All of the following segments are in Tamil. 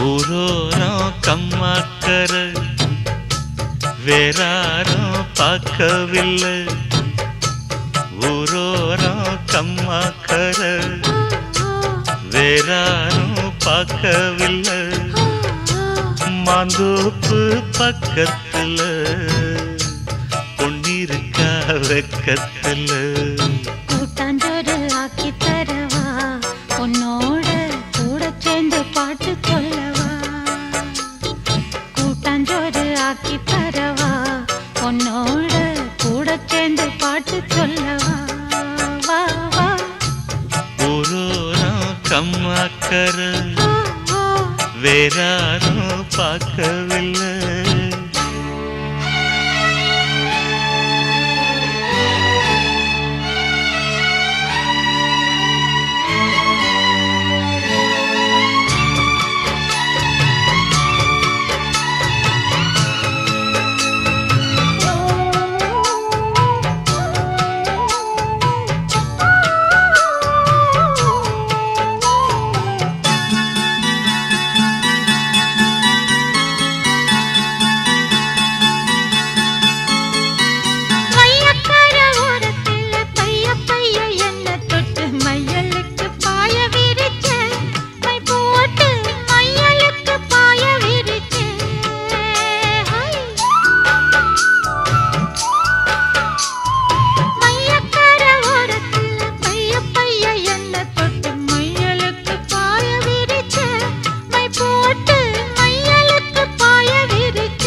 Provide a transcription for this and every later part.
ஊரோரம் கம்மாக்கர வேறாரும் பார்க்கவில்லை ஊரோரம் கம்மாக்கர வேறாரும் பார்க்கவில்லை மாந்தோப்பு பக்கத்துல பொன்னிருக்கா வெக்கத்துல கூட்டாஞ்சோறு ஆக்கி தரவா உன்னோட கூட சேர்ந்து பாட்டு சொல்லவா கூட்டாஞ்சோறு ஆக்கி தரவா உன்னோட கூட சேர்ந்து பாட்டு சொல்லவா வா வா ஊரோரம் கம்மாக்கர ஓ, ஓ. வேறாரும் பார்க்கவில்லை மையக்கார ஓரத்துல பைய பைய என்ன தொட்டு மையலுக்கு பாய விரிச்ச மை போட்டு மையலுக்கு பாய விரிச்ச மையக்கார ஓரத்துல பைய பைய என்ன தொட்டு மையலுக்கு பாய விரிச்ச மை போட்டு மையலுக்கு பாய விரிச்ச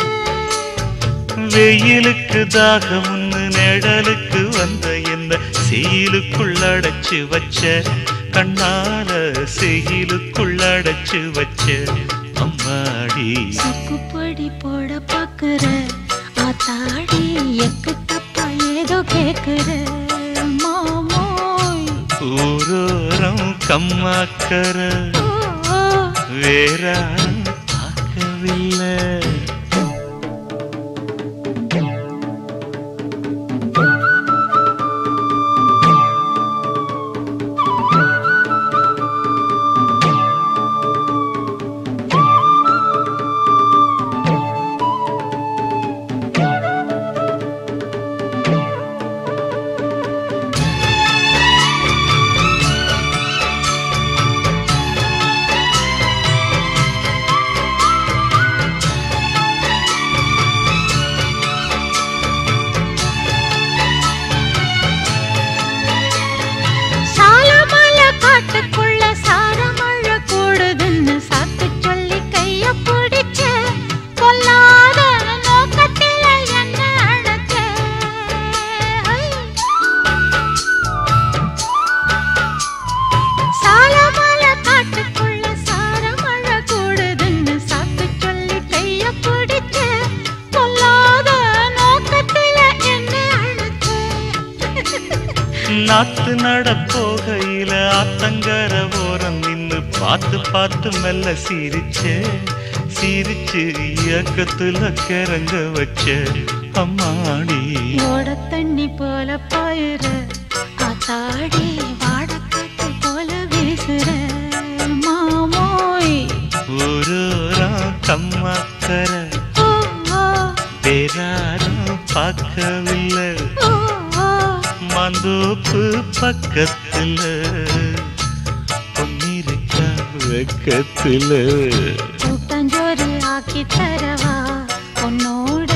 வெயிலுக்கு தாகம்னு நிழலுக்கு வந்த என்ன செயலுக்குள் அடைச்சு வச்ச கண்ணால செயலுக்குள் அடைச்சு வச்ச அம்மாடி சொக்குப்பொடி போட பாக்குற ஆத்தாடி எக்கு தப்பா ஏதோ கேக்குற மாமோய் ஊரோரம் கம்மாக்கர ஓ, ஓ. வேறாரும் பார்க்கவில்லை சாலமல காட்டுக்குள்ள சாரமழை கூடுதுன்னு சாக்கு சொல்லி கைய பிடிச்ச கொல்லாத நோக்கத்தில என்ன அழைச்ச சாலமல காட்டுக்குள்ள சாரமழை கூடுதுன்னு சாக்கு சொல்லி கைய பிடிச்ச கொல்லாத நோக்கத்தில என்ன அழைச்ச நாத்து நட போகையில ஆத்தங்கர ஓரம் நின்னு பார்த்து பார்த்து மெல்ல சிரிச்ச சிரிச்சு இயக்கத்துல கிறங்க வச்ச அம்மாடி ஓட தண்ணி போல பாயுற காத்தாடி வாடக்காத்து போல வீசுற மாமோய் ஊரோரம் கம்மாக்கர ஓ, ஓ, வேறாரும் பார்க்கவில்லை ஓ, ஓ. மந்தோப்பு பக்கத்துல பொன்னிருக்கா வெக்கத்துல கூட்டஞ்சோறு ஆக்கி தரவா உன்னோட